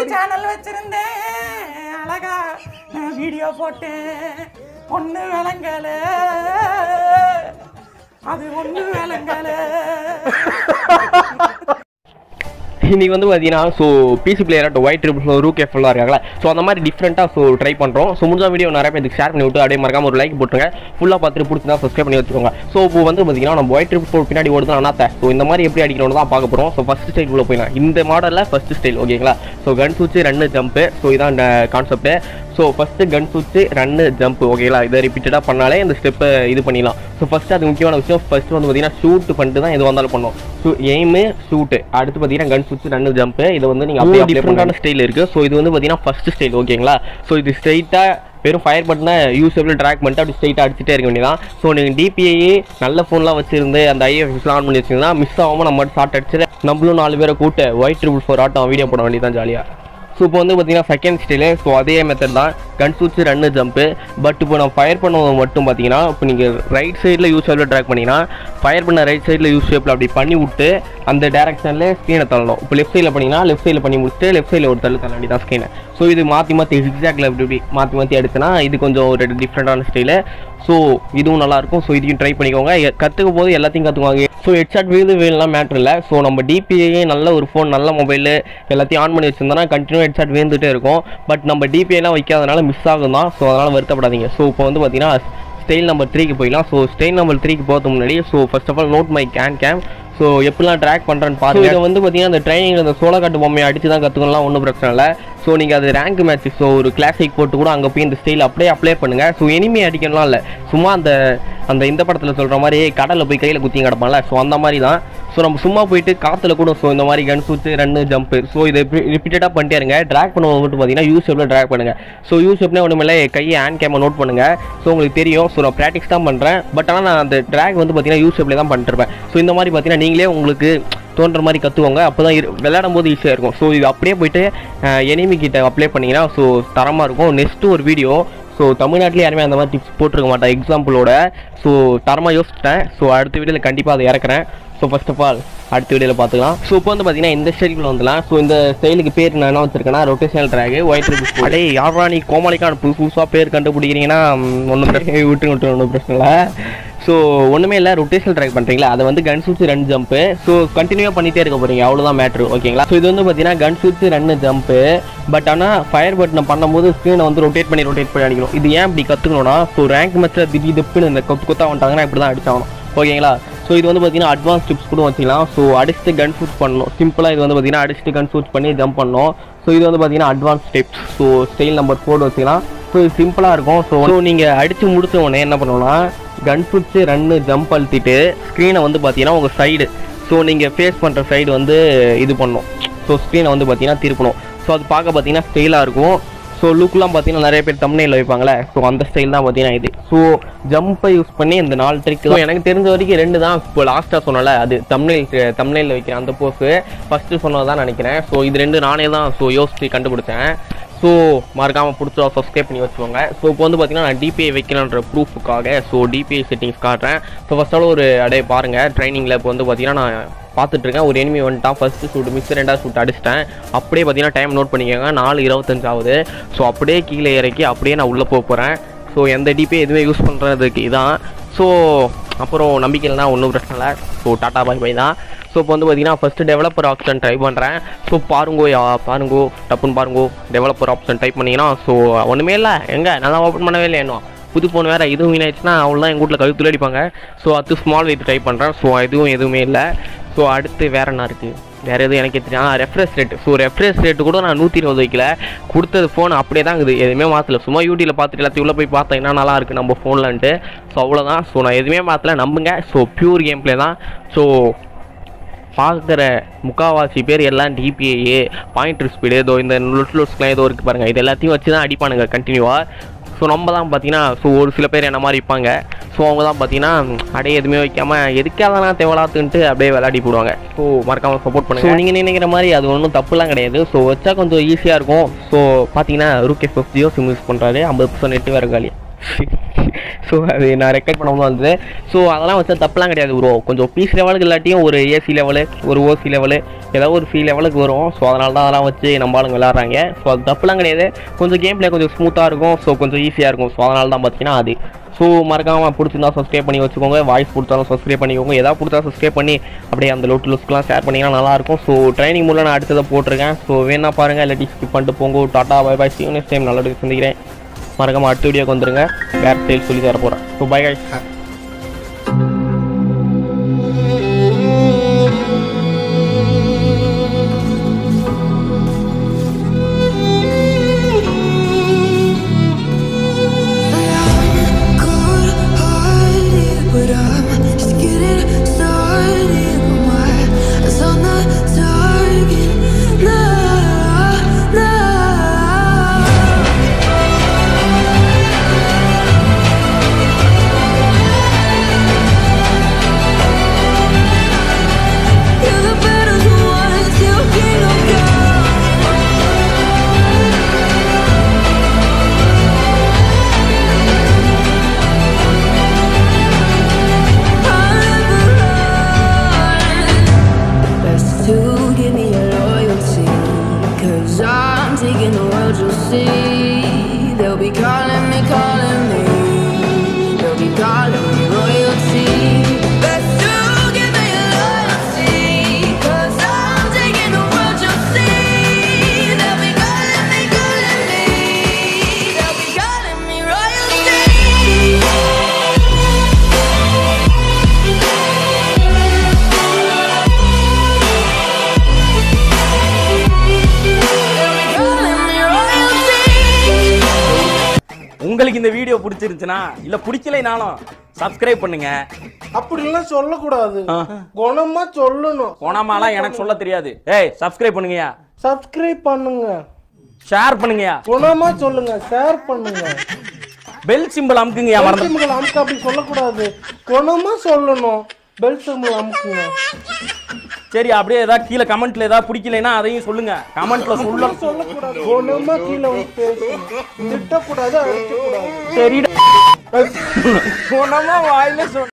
Channel வச்சிருந்தேன் அழகா video போட்டேன் ஒண்ணு விளங்கல அது ஒண்ணு விளங்கல இன்னைக்கு வந்து பார்த்தீங்கன்னா ஸோ பிசி பிளேயராக ஒயிட் ட்ரிபிள் ரூ கேஃபுல்லாக இருக்காங்களா ஸோ அந்த மாதிரி டிஃப்ரெண்ட்டாக ஸோ ட்ரை பண்ணுறோம் ஸோ முடிஞ்ச வீடியோ நிறைய பேருக்கு ஷேர் பண்ணி விட்டு அப்படியே மறக்காம ஒரு லைக் போட்டுருங்க ஃபுல்லாக பார்த்துட்டு பிடிச்சிருந்தா சப்ஸ்கிரைப் பண்ணி வச்சுக்கோங்க ஸோ இப்போ வந்து பார்த்தீங்கன்னா நம்ம ஒயிட் ட்ரிபிள் ஃபோர் பின்னாடி ஓடுது அண்ணாத்த ஸோ இந்த மாதிரி எப்படி அடிக்கணும்னு தான் பார்க்க போகிறோம் ஸோ ஃபஸ்ட் ஸ்டைல் உள்ள போயிடலாம் இந்த மாடலில் ஃபஸ்ட் ஸ்டைல் ஓகேங்களா so gun shoot run jump so இதான் இந்த கான்செப்ட்டு ஸோ ஃபஸ்ட்டு கன் சுவிட்சு ரன்னு ஜம்ப் ஓகேங்களா இதை ரிப்பீட்டடாக பண்ணாலே இந்த ஸ்டெப்பை இது பண்ணிடலாம் ஸோ ஃபஸ்ட்டு அது முக்கியமான விஷயம் ஃபஸ்ட்டு வந்து பார்த்தீங்கன்னா ஷூட் பண்ணிட்டு தான் எது வந்தாலும் பண்ணும் ஸோ எய்மு ஷூட்டு அடுத்து பார்த்தீங்கன்னா கன் சுவிட்ச் ரன்னு ஜம்ப்பு இது வந்து நீங்கள் அப்படியே டிஃப்ரெண்டான ஸ்டைல் இருக்குது ஸோ இது வந்து பார்த்தீங்கன்னா ஃபஸ்ட்டு ஸ்டைல் ஓகேங்களா ஸோ இது ஸ்ட்ரைட்டாக வெறும் ஃபயர் பட்டனை யூஸபிள் ட்ராக் பண்ணிட்டு அப்படி ஸ்ட்ரைட்டாக அடிச்சுட்டே இருக்க வேண்டியதான் ஸோ நீங்கள் டிபிஐ நல்ல ஃபோன்லாம் வச்சிருந்து அந்த ஐஎஃப்எஸ்லாம் ஆன் பண்ணி வச்சிங்கன்னா மிஸ் ஆகாமல் நம்ம மட்டும் ஷார்ட் அடிச்சு நம்மளும் நாலு பேரை கூட்ட ஒயிட் ட்ரிபிள் ஃபோர் ஆட்டம் வீடியோ போட வேண்டியதான் ஜாலியாக ஸோ இப்போ வந்து பார்த்தீங்கன்னா செகண்ட் ஸ்டைலு ஸோ அதே மெத்தட் தான் gun shoot run jump but இப்போ நான் ஃபயர் பண்ணுவது மட்டும் பார்த்தீங்கன்னா இப்போ நீங்கள் ரைட் சைடில் யூஸ் ஷேப்பில் ட்ராக் பண்ணிங்கன்னா ஃபயர் பண்ண ரைட் சைடில் யூஸ் ஷேப்பில் அப்படி பண்ணி விட்டு அந்த டேரக்ஷனில் ஸ்க்ரீனை தள்ளணும் இப்போ லெஃப்ட் சைடில் பண்ணிங்கன்னா லெஃப்ட் சைடில் பண்ணி முடிச்சுட்டு லெஃப்ட் சைடில் ஒரு தள்ளு தள்ள வேண்டியதான் ஸ்க்ரீனை ஸோ இது மாற்றி மாற்றி எக்ஸாக்டில் இப்படி இப்படி மாற்றி மாற்றி எடுத்துனா இது கொஞ்சம் ஒரு டிஃப்ரெண்டான ஸ்டைலு ஸோ இதுவும் நல்லாயிருக்கும் ஸோ இதையும் ட்ரை பண்ணிக்கோங்க கற்றுக்க போது எல்லாத்தையும் கற்றுக்குவாங்க ஸோ ஹெட்ஷாட் வீடு வேலாம் மேட்ரு இல்லை ஸோ நம்ம டிபிஐ நல்ல ஒரு ஃபோன் நல்ல மொபைல் எல்லாத்தையும் ஆன் பண்ணி வச்சிருந்தோம்னா கண்டினியூ ஹெட்ஷாட் வேந்துட்டே இருக்கும் பட் நம்ம டிபிஐலாம் வைக்காதனால மிஸ் ஆகும் தான் ஸோ அதனால் வருத்தப்படாதீங்க ஸோ இப்போ வந்து பார்த்தீங்கன்னா ஸ்டைல் நம்பர் த்ரீக்கு போயிடலாம் ஸோ ஸ்டைல் நம்பர் த்ரீக்கு போகிறதுக்கு முன்னாடி so first of all note my can game so எப்படிலாம் ட்ராக் பண்ணுறேன்னு பாருங்க இதை வந்து பார்த்தீங்கன்னா அந்த ட்ரைனிங் அந்த சோளக்காட்டு பொம்மையை அடிச்சு தான் கற்றுக்கலாம் ஒன்றும் பிரச்சனை இல்லை ஸோ நீங்கள் அது ரேங்க் மேட்ச் ஸோ ஒரு கிளாசிக் போட்டு கூட அங்கே போய் இந்த ஸ்டைல் அப்படியே அப்ளை பண்ணுங்கள் ஸோ எனிமே அடிக்கணும்லாம் இல்லை சும்மா அந்த அந்த இந்த படத்தில் சொல்கிற மாதிரி கடலில் போய் கையில் குத்தி கிடப்பான்ல ஸோ அந்த மாதிரி தான் ஸோ நம்ம சும்மா போயிட்டு காற்றுல கூட ஸோ இந்த மாதிரி gun shoot run jump so இதை ரிப்பீட்டடாக பண்ணிட்டே இருங்க ட்ராக் பண்ணுவோம் மட்டும் பார்த்தீங்கன்னா யூஸ் ஷேப்பில் ட்ராக் பண்ணுங்கள் ஸோ யூஸ் ஷேப்னே ஒன்றுமில்ல கையை ஹேண்ட் கேமை நோட் பண்ணுங்கள் ஸோ உங்களுக்கு தெரியும் ஸோ நான் ப்ராக்டிஸ் தான் பண்ணுறேன் பட் ஆனால் நான் அந்த ட்ராக் வந்து பார்த்தீங்கன்னா யூஸ் ஷேப்லேயே தான் பண்ணிட்டுருப்பேன் ஸோ இந்த மாதிரி பார்த்தீங்கன்னா நீங்களே உங்களுக்கு தோன்ற மாதிரி கற்றுவாங்க அப்போ தான் விளையாடும் போது ஈஸியாக இருக்கும் ஸோ இது அப்படியே போயிட்டு எனிமி கிட்ட அப்ளை பண்ணிங்கன்னா ஸோ தரமாக இருக்கும் நெக்ஸ்ட்டு ஒரு வீடியோ ஸோ தமிழ்நாட்டில் யாருமே அந்த மாதிரி டிப்ஸ் போட்டிருக்க மாட்டேன் எக்ஸாம்பிளோட ஸோ தரமாக யோசிச்சிட்டேன் ஸோ அடுத்த வீடியோவில் கண்டிப்பாக அதை இறக்குறேன் ஸோ ஃபர்ஸ்ட் ஆஃப் ஆல் அடுத்த வீடியோவில் பார்த்துக்கலாம் ஸோ இப்போ வந்து பார்த்தீங்கன்னா இந்த ஸ்டைலுக்குள்ள வந்துலாம் ஸோ இந்த ஸ்டைலுக்கு பேர் நான் என்ன வச்சிருக்கேன்னா ரொட்டேஷனல் ட்ராக் ஒயிட் ரிபிள் அடே யாரா நீ கோமாளிக்கான புது புதுசாக பேர் கண்டுபிடிக்கிறீங்கன்னா ஒன்றும் பிரச்சனை விட்டு விட்டு ஒன்றும் பிரச்சனை இல்லை ஸோ ஒன்றுமே இல்லை ரொட்டேஷனல் ட்ராக் பண்ணுறீங்களா அதை வந்து gun shoots run jump so கண்டினியூவாக பண்ணிகிட்டே இருக்க போகிறீங்க அவ்வளோதான் மேட்ரு ஓகேங்களா ஸோ இது வந்து பார்த்தீங்கன்னா gun shoots run jump but ஆனால் ஃபயர் பட்டனை பண்ணும்போது ஸ்க்ரீனை வந்து ரொட்டேட் பண்ணி ரொட்டேட் பண்ணி அடிக்கணும் இது ஏன் இப்படி கற்றுக்கணும்னா ஸோ ரேங்க் மேட்ச்சில் திடீர் திப்புன்னு இந்த கொத்து கொத்தா வந்துட்டாங்கன்னா இப்படி தான் அடிச்சாகணும் ஓகேங்களா ஸோ இது வந்து பார்த்தீங்கன்னா அட்வான்ஸ் டிப்ஸ் கூட வச்சுக்கலாம் ஸோ அடிச்சுட்டு கன் ஷூட் பண்ணணும் சிம்பிளாக இது வந்து பார்த்தீங்கன்னா அடிச்சுட்டு கன் ஷூட் பண்ணி ஜம்ப் பண்ணணும் ஸோ இது வந்து பார்த்தீங்கன்னா advance tips so style number four வச்சுக்கலாம் ஸோ இது சிம்பிளாக இருக்கும் ஸோ ஸோ நீங்கள் அடித்து முடிச்ச உடனே என்ன பண்ணணும்னா கன் ஷூட்ஸு ரன்னு ஜம்ப் அழுத்திட்டு ஸ்க்ரீனை வந்து பார்த்தீங்கன்னா உங்கள் சைடு ஸோ நீங்கள் ஃபேஸ் பண்ணுற சைடு வந்து இது பண்ணணும் ஸோ ஸ்க்ரீனை வந்து பார்த்தீங்கன்னா திருப்பணும் ஸோ அது பார்க்க பார்த்தீங்கன்னா ஸ்டைலாக இருக்கும் ஸோ லுக்லாம் பார்த்தீங்கன்னா நிறைய பேர் தம்னையில் வைப்பாங்களே ஸோ அந்த ஸ்டைல் தான் பார்த்தீங்கன்னா இது ஸோ ஜம்பை யூஸ் பண்ணி இந்த நாலு ட்ரிக் தான் எனக்கு தெரிஞ்ச வரைக்கும் ரெண்டு தான் இப்போ லாஸ்ட்டாக சொன்னல அது தம்னைல் தம்னையில் வைக்கிறேன் அந்த போஸு ஃபஸ்ட்டு சொன்னது தான் நினைக்கிறேன் ஸோ இது ரெண்டு நானே தான் ஸோ யோசித்து கண்டுபிடிச்சேன் ஸோ மறக்காமல் பிடிச்சா சப்ஸ்கிரைப் பண்ணி வச்சுக்கோங்க ஸோ இப்போ வந்து பார்த்தீங்கன்னா நான் டிபிஐ வைக்கணுன்ற ப்ரூஃபுக்காக ஸோ டிபிஐ செட்டிங்ஸ் காட்டுறேன் ஸோ ஃபஸ்ட்டாலும் ஒரு அடைய பாருங்கள் ட்ரைனிங்கில் இப்போ வந்து பார்த்தீங்கன்னா நான் பார்த்துட்டு இருக்கேன் ஒரு எனிமி வந்துட்டான் ஃபஸ்ட்டு ஷூட் மிஸ் ரெண்டாவது ஷூட் அடிச்சிட்டேன் அப்படியே பார்த்தீங்கன்னா டைம் நோட் பண்ணிக்கோங்க நாலு இருபத்தஞ்சு ஆகுது ஸோ அப்படியே கீழே இறக்கி அப்படியே நான் உள்ளே போக போகிறேன் ஸோ எந்த டிபிஐ எதுவுமே யூஸ் பண்ணுறதுக்கு இதான் ஸோ அப்புறம் நம்பிக்கை இல்லைனா ஒன்றும் பிரச்சனை இல்லை ஸோ டாட்டா பாய் பாய் தான் ஸோ இப்போ வந்து பார்த்தீங்கன்னா ஃபஸ்ட்டு டெவலப்பர் ஆப்ஷன் ட்ரை பண்ணுறேன் ஸோ பாருங்கோ யா பாருங்கோ டப்புன்னு பாருங்கோ டெவலப்பர் ஆப்ஷன் டைப் பண்ணிங்கன்னா ஸோ ஒன்றுமே இல்லை எங்கே நல்லா ஓப்பன் பண்ணவே இல்லை இன்னும் புது ஃபோன் வேறு இதுவும் வீணாயிடுச்சுன்னா அவ்வளோதான் எங்கள் வீட்டில் கழுத்துல அடிப்பாங்க ஸோ அது ஸ்மால் வெயிட் ட்ரை பண்ணுறேன் ஸோ இதுவும் எதுவுமே இல்லை ஸோ அடுத்து வேறு என்ன இருக்குது வேறு எதுவும் எனக்கு தெரியும் refresh rate so refresh rate கூட நான் நூற்றி இருபது வைக்கல கொடுத்தது ஃபோன் அப்படியே தான் இருக்குது எதுவுமே மாற்றல சும்மா யூடியூப்பில் பார்த்துட்டு எல்லாத்தையும் உள்ளே போய் பார்த்தா என்ன நல்லா இருக்குது நம்ம ஃபோன்லன்ட்டு ஸோ அவ்வளோதான் ஸோ நான் எதுவுமே மாற்றல நம்புங்க ஸோ பியூர் கேம் ப்ளே தான் ஸோ பார்க்குற முக்காவாசி பேர் எல்லாம் டிபிஏ பாயிண்டர் ஸ்பீடு ஏதோ இந்த லுட் லுட்ஸ்லாம் ஏதோ இருக்குது பாருங்கள் இது எல்லாத்தையும் வச்சு தான் அடிப்பானுங்க கண்டினியூவாக ஸோ நம்ம தான் பார்த்தீங்கன்னா ஸோ ஒரு சில பேர் என்ன மாதிரி இருப்பாங்க ஸோ அவங்க தான் பார்த்தீங்கன்னா அடைய எதுவுமே வைக்காமல் எதுக்காகலாம் தேவலாத்துன்ட்டு அப்படியே விளையாடி போடுவாங்க ஸோ மறக்காமல் சப்போர்ட் பண்ணுங்க ஸோ நீங்கள் நினைக்கிற மாதிரி அது ஒன்றும் தப்புலாம் கிடையாது ஸோ வச்சா கொஞ்சம் ஈஸியாக இருக்கும் ஸோ பார்த்தீங்கன்னா ரூகே ஃபிஃப்ட் ஜியோ சிம் யூஸ் பண்ணுறாரு ஐம்பது பர்சன்ட் நெட்டு வேறு காலி ஸோ அது நான் ரெக்கார்ட் பண்ணவும் வந்தது ஸோ அதெல்லாம் வச்சா தப்புலாம் கிடையாது ப்ரோ கொஞ்சம் பீஸ் லெவலுக்கு இல்லாட்டியும் ஒரு ஏசி லெவலு ஒரு ஓசி லெவலு ஏதாவது ஒரு ஃபீல் லெவலுக்கு வரும் ஸோ அதனால தான் அதெல்லாம் வச்சு நம்ம ஆளுங்க விளாட்றாங்க ஸோ அது தப்புலாம் கிடையாது கொஞ்சம் கேம் பிளே கொஞ்சம் ஸ்மூத்தாக இருக்கும் ஸோ கொஞ்சம் ஈஸியாக இருக்கும் ஸோ அதனால தான் பார்த்தீங்கன்னா அது ஸோ மறக்காமல் பிடிச்சிருந்தா சப்ஸ்கிரைப் பண்ணி வச்சுக்கோங்க வாய்ஸ் கொடுத்தாலும் சப்ஸ்கிரைப் பண்ணிக்கோங்க ஏதாவது கொடுத்தா சப்ஸ்கிரைப் பண்ணி அப்படியே அந்த லோட்டு லுஸ்க்குலாம் ஷேர் பண்ணிங்கன்னா நல்லாயிருக்கும் ஸோ ட்ரைனிங் மூலம் நான் அடுத்ததை போட்டிருக்கேன் ஸோ வேணா பாருங்கள் இல்லாட்டி ஸ்கிப் பண்ணிட்டு போங்க tata bye bye see next time நல்ல சந்திக்கிறேன் மறக்காமல் அடுத்த வீடியோக்கு வந்துருங்க வேறு ஸ்டைல் சொல்லி தர போகிறேன் so bye guys Cold-hearted, but I'm just getting started. My eyes on the target. No, no. You're the better one, still king of God. Best to give me your loyalty. Cause I'm taking the world, you'll see. They'll be calling me, calling me. They'll be calling me royalty. Best to give me your loyalty. Cause I'm taking the world, you'll see. They'll be calling me, calling me. They'll be calling me royalty. Calling me royalty. உங்களுக்கு இந்த video பிடிச்சிருந்துச்சுன்னா இல்ல பிடிக்கலைனாலும் subscribe பண்ணுங்க அப்படிலாம் சொல்லக்கூடாது குணமா சொல்லணும் போனாமாலாம் எனக்கு சொல்ல தெரியாது ஏய் சப்ஸ்கிரைப் பண்ணுங்கயா சப்ஸ்கிரைப் பண்ணுங்க ஷேர் பண்ணுங்கயா குணமா சொல்லுங்க ஷேர் பண்ணுங்க பெல் சிம்பிள் அமுக்குங்கயா பெல் மறந்து சிம்பிள் அமுக்கு அப்படி சொல்லக்கூடாது குணமா சொல்லணும் பெல் சிம்பிள் அமுக்குங்க சரி அப்படியே ஏதாவது கீழே கமெண்ட்ல ஏதாவது பிடிக்கலைன்னா அதையும் சொல்லுங்க கமெண்ட்ல சொல்ல சொல்லக்கூடாது குணமா கீழே வந்து பேசணும் திட்டக்கூடாது அழைக்கக்கூடாது சரி குணமா வாயில சொல்